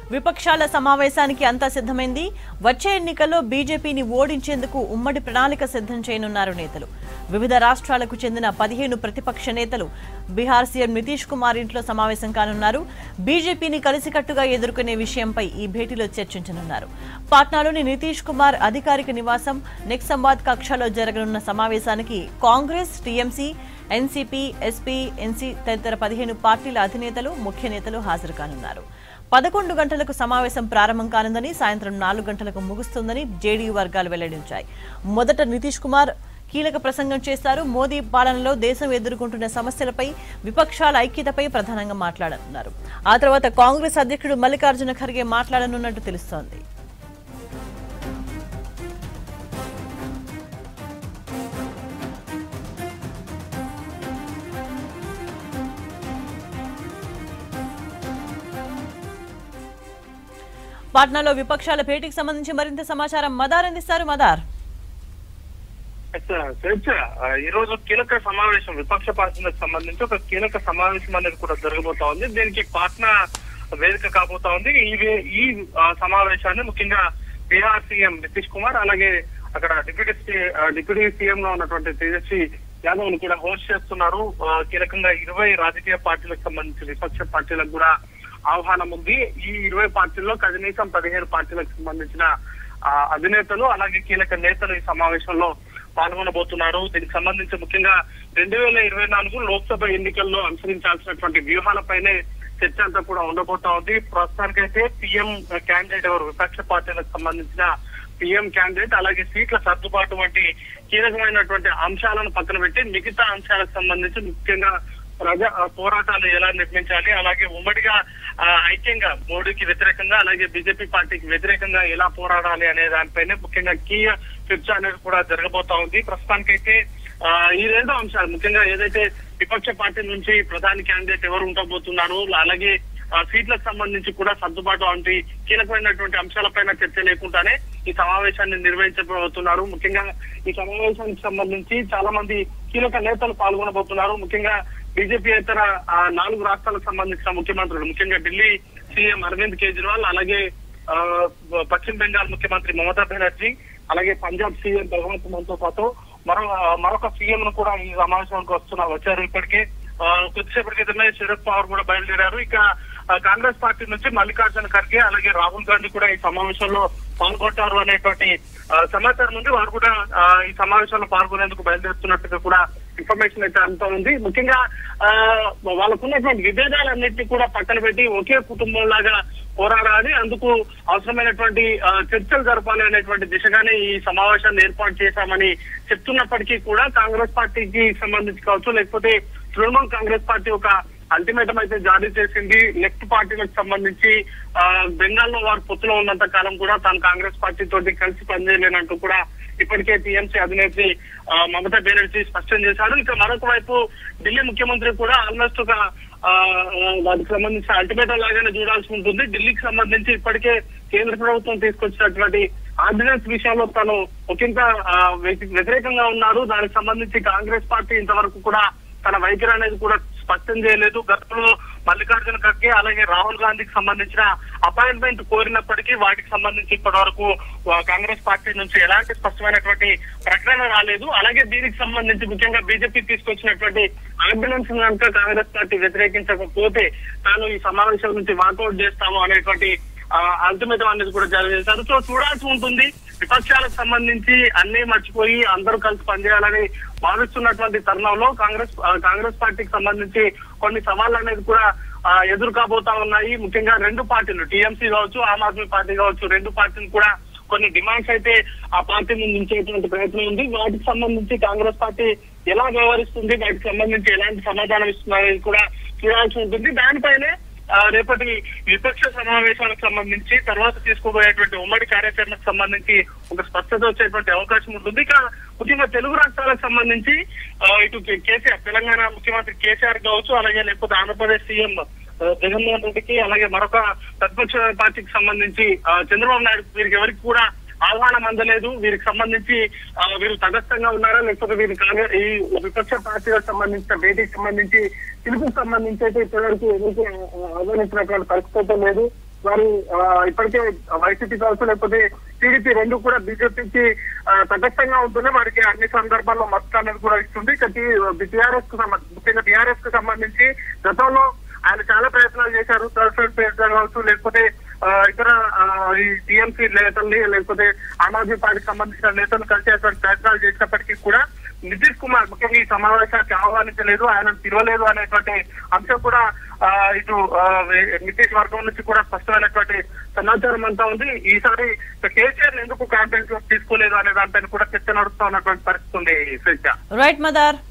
విపక్షాల సమావేశానికి అంతా సిద్ధమైంది వచ్చే ఎన్నికల్లో బీజేపీని ఓడించేందుకు ఉమ్మడి ప్రణాళిక సిద్ధం చేయనున్నారు నేతలు వివిధ రాష్ట్రాలకు చెందిన పదిహేను ప్రతిపక్ష నేతలు బీహార్ సీఎం నితీష్ కుమార్ ఇంట్లో సమావేశం కానున్నారు బీజేపీని కలిసికట్టుగా ఎదుర్కొనే విషయంపై ఈ భేటీలో చర్చించనున్నారు పాట్నాలోని నితీష్ కుమార్ అధికారిక నివాసం నెక్స్ట్ సంవాద్ కక్షలో జరగనున్న సమావేశానికి Congress TMC NCP SP NC తదితర పదిహేను పార్టీల అధినేతలు ముఖ్య నేతలు హాజరు కానున్నారు పదకొండు గంటలకు సమావేశం ప్రారంభం కానుందని సాయంత్రం నాలుగు గంటలకు ముగుస్తుందని జేడీయూ వర్గాలు వెల్లడించాయి మొదట నితీష్ కుమార్ కీలక ప్రసంగం చేస్తారు మోదీ పాలనలో దేశం ఎదుర్కొంటున్న సమస్యలపై విపక్షాల ఐక్యతపై ప్రధానంగా మాట్లాడనున్నారు ఆ తర్వాత కాంగ్రెస్ అధ్యక్షుడు మల్లికార్జున ఖర్గే మాట్లాడనున్నట్టు తెలుస్తోంది పాట్నాలో విపక్షాల భేటీకి సంబంధించి మరింత సమాచారం మదార్ అందిస్తారు మదార్ స్వేచ్ఛ ఈ రోజు కీలక సమావేశం విపక్ష పార్టీలకు సంబంధించి ఒక కీలక సమావేశం అనేది కూడా జరగబోతా ఉంది దీనికి పాట్నా వేదిక కాబోతా ఉంది ఈ వే- ఈ ఆ, సమావేశాన్ని ముఖ్యంగా బీహార్ సీఎం నితీష్ కుమార్ అలాగే అక్కడ డిప్యూటీ సీ- ఆ, డిప్యూటీ సీఎం గా ఉన్నటువంటి తేజస్వి యాదవ్ ను కూడా హోస్ట్ చేస్తున్నారు ఆ, కీలకంగా ఇరవై రాజకీయ పార్టీలకు సంబంధించి విపక్ష పార్టీలకు కూడా ఆహ్వానం ఉంది ఈ ఇరవై పార్టీల్లో కనీసం పదిహేను పార్టీలకు సంబంధించిన ఆ, అధినేతలు అలాగే కీలక నేతలు ఈ సమావేశంలో పాల్గొనబోతున్నారు దీనికి సంబంధించి ముఖ్యంగా రెండు వేల ఇరవై నాలుగు లోక్సభ ఎన్నికల్లో అనుసరించాల్సినటువంటి వ్యూహాలపైనే చర్చ అంతా కూడా ఉండబోతా ఉంది ప్రస్తుతానికైతే పీఎం క్యాండిడేట్ ఎవరు విపక్ష పార్టీలకు సంబంధించిన పీఎం క్యాండిడేట్ అలాగే సీట్ల సర్దుబాటు వంటి కీలకమైనటువంటి అంశాలను పక్కన పెట్టి మిగతా అంశాలకు సంబంధించి ముఖ్యంగా ప్రజా ఆ, పోరాటాలు ఎలా నిర్మించాలి అలాగే ఉమ్మడిగా ఆ, ఐక్యంగా మోడీకి వ్యతిరేకంగా అలాగే బీజేపీ పార్టీకి వ్యతిరేకంగా ఎలా పోరాడాలి అనే దానిపైనే ముఖ్యంగా కీయ చర్చ అనేది కూడా జరగబోతా ఉంది ప్రస్తుతానికైతే ఆ, ఈ రెండు అంశాలు ముఖ్యంగా ఏదైతే విపక్ష పార్టీ నుంచి ప్రధాని క్యాండిడేట్ ఎవరు ఉండబోతున్నారు అలాగే ఆ, సీట్లకు సంబంధించి కూడా సర్దుబాటు వంటి కీలకమైనటువంటి అంశాలపైన చర్చ లేకుండానే ఈ సమావేశాన్ని నిర్వహించబోతున్నారు ముఖ్యంగా ఈ సమావేశానికి సంబంధించి చాలా మంది కీలక నేతలు పాల్గొనబోతున్నారు ముఖ్యంగా బీజేపీ ఇతర ఆ, నాలుగు రాష్ట్రాలకు సంబంధించిన ముఖ్యమంత్రులు ముఖ్యంగా ఢిల్లీ సీఎం అరవింద్ కేజ్రీవాల్ అలాగే ఆ, పశ్చిమ బెంగాల్ ముఖ్యమంత్రి మమతా బెనర్జీ అలాగే పంజాబ్ సీఎం భగవంత్ మాన్తో పాటు మరో మరొక సీఎం ను కూడా ఈ సమావేశానికి వస్తున్నారు వచ్చారు ఇప్పటికే ఆ, కొద్దిసేపటి క్రితమే శరద్ పవార్ కూడా బయలుదేరారు ఇక ఆ, కాంగ్రెస్ పార్టీ నుంచి మల్లికార్జున ఖర్గే అలాగే రాహుల్ గాంధీ కూడా ఈ సమావేశంలో పాల్గొంటారు అనేటువంటి ఆ, సమాచారం ఉంది వారు కూడా ఆ, ఈ సమావేశంలో పాల్గొనేందుకు బయలుదేరుతున్నట్టుగా కూడా ఇన్ఫర్మేషన్ అయితే అంతా ఉంది ముఖ్యంగా ఆ, వాళ్ళకున్నటువంటి విభేదాలన్నింటినీ కూడా పక్కన పెట్టి ఒకే కుటుంబం లాగా పోరాడాలి అందుకు అవసరమైనటువంటి ఆ, చర్చలు జరపాలి అనేటువంటి దిశగానే ఈ సమావేశాన్ని ఏర్పాటు చేశామని చెప్తున్నప్పటికీ కూడా కాంగ్రెస్ పార్టీకి సంబంధించి కావచ్చు లేకపోతే తృణమూల్ కాంగ్రెస్ పార్టీ ఒక అల్టిమేటం అయితే జారీ చేసింది లెఫ్ట్ పార్టీలకు సంబంధించి ఆ, బెంగాల్లో వారు పొత్తులో ఉన్నంత కాలం కూడా తాను కాంగ్రెస్ పార్టీ తోటి కలిసి పనిచేయలేనంటూ కూడా ఇప్పటికే టీఎంసీ అధినేత్రి ఆ, మమతా బెనర్జీ స్పష్టం చేశారు ఇక మరొక వైపు ఢిల్లీ ముఖ్యమంత్రి కూడా ఆల్మోస్ట్ ఒక ఆ, ఆ, వాటికి సంబంధించిన అల్టిమేటం లాగానే చూడాల్సి ఉంటుంది ఢిల్లీకి సంబంధించి ఇప్పటికే కేంద్ర ప్రభుత్వం తీసుకొచ్చినటువంటి ఆర్డినెన్స్ విషయంలో తను ఒకంత ఆ, వ్యతి- వ్యతిరేకంగా ఉన్నారు దానికి సంబంధించి కాంగ్రెస్ పార్టీ ఇంతవరకు కూడా తన వైఖరి అనేది కూడా స్పష్టం చేయలేదు గతంలో మల్లికార్జున ఖర్గే అలాగే రాహుల్ గాంధీకి సంబంధించిన అపాయింట్మెంట్ కోరినప్పటికీ వాటికి సంబంధించి ఇప్పటి వరకు కాంగ్రెస్ పార్టీ నుంచి ఎలాంటి స్పష్టమైనటువంటి ప్రకటన రాలేదు అలాగే దీనికి సంబంధించి ముఖ్యంగా బీజేపీ తీసుకొచ్చినటువంటి ఆర్డినెన్స్ కనుక కాంగ్రెస్ పార్టీ వ్యతిరేకించకపోతే తాను ఈ సమావేశం నుంచి వాకౌట్ చేస్తాము అనేటువంటి అల్టిమేటం అనేది కూడా జారీ చేశారు సో చూడాల్సి ఉంటుంది విపక్షాలకు సంబంధించి అన్ని మర్చిపోయి అందరూ కలిసి పనిచేయాలని భావిస్తున్నటువంటి తరుణంలో కాంగ్రెస్ ఆ, కాంగ్రెస్ పార్టీకి సంబంధించి కొన్ని సవాళ్ళు అనేది కూడా ఆ, ఎదురు కాబోతా ఉన్నాయి ముఖ్యంగా రెండు పార్టీలు టీఎంసీ కావచ్చు ఆమ్ ఆద్మీ పార్టీ కావచ్చు రెండు పార్టీలు కూడా కొన్ని డిమాండ్స్ అయితే ఆ పార్టీ ముందు ఉంచేటువంటి ప్రయత్నం ఉంది వాటికి సంబంధించి కాంగ్రెస్ పార్టీ ఎలా వ్యవహరిస్తుంది వాటికి సంబంధించి ఎలాంటి సమాధానం ఇస్తుందనేది కూడా చూడాల్సి ఉంటుంది దానిపైనే ఆ, రేపటి విపక్ష సమావేశాలకు సంబంధించి తర్వాత తీసుకోబోయేటువంటి ఉమ్మడి కార్యాచరణకు సంబంధించి ఒక స్పష్టత వచ్చేటువంటి అవకాశం ఉంటుంది ఇక ముఖ్యంగా తెలుగు రాష్ట్రాలకు సంబంధించి ఆ, ఇటు కేసీఆర్ తెలంగాణ ముఖ్యమంత్రి కేసీఆర్ కావచ్చు అలాగే లేకపోతే ఆంధ్రప్రదేశ్ సీఎం ఆ, జగన్మోహన్ రెడ్డికి అలాగే మరొక ప్రతిపక్ష పార్టీకి సంబంధించి ఆ, చంద్రబాబు నాయుడు వీరికి ఎవరికి కూడా ఆహ్వానం అందలేదు వీరికి సంబంధించి ఆ, వీరు తటస్థంగా ఉన్నారా లేకపోతే వీరి కాంగ్రెస్ ఈ విపక్ష పార్టీలకు సంబంధించిన భేటీకి సంబంధించి పిలుపుకి సంబంధించి అయితే ఇప్పటివరకు ఎవరికి ఆహ్వానించినటువంటి పరిస్థితి అయితే లేదు వారు ఆ, ఇప్పటికే వైసీపీ కావచ్చు లేకపోతే టీడీపీ రెండు కూడా బీజేపీకి తటస్థంగా ఉంటుంది వారికి అన్ని సందర్భాల్లో మద్దతు అనేది కూడా ఇస్తుంది టీఆర్ఎస్ కు సంబ- ముఖ్యంగా టీఆర్ఎస్ కు సంబంధించి గతంలో ఆయన చాలా ప్రయత్నాలు చేశారు థర్డ్ ప్రయత్నాలు కావచ్చు లేకపోతే ఆ, ఇతర ఆ, ఈ టీఎంసీ నేతల్ని లేకపోతే ఆమ్ ఆద్మీ పార్టీకి సంబంధించిన నేతలు కలిసేటువంటి ప్రయత్నాలు చేసినప్పటికీ కూడా నితీష్ కుమార్ ముఖ్యంగా ఈ సమావేశానికి ఆహ్వానించలేదు ఆయన పిలవలేదు అనేటువంటి అంశం కూడా ఆ, ఇటు ఆ, నితీష్ వర్గం నుంచి కూడా స్పష్టమైనటువంటి సమాచారం అంతా ఉంది ఈసారి కేసీఆర్ ఎందుకు కాన్ఫరెన్స్ తీసుకోలేదు అనే దానిపైన కూడా చర్చ నడుస్తా ఉన్నటువంటి పరిస్థితి ఉంది శ్రీజ రైట్ మదార్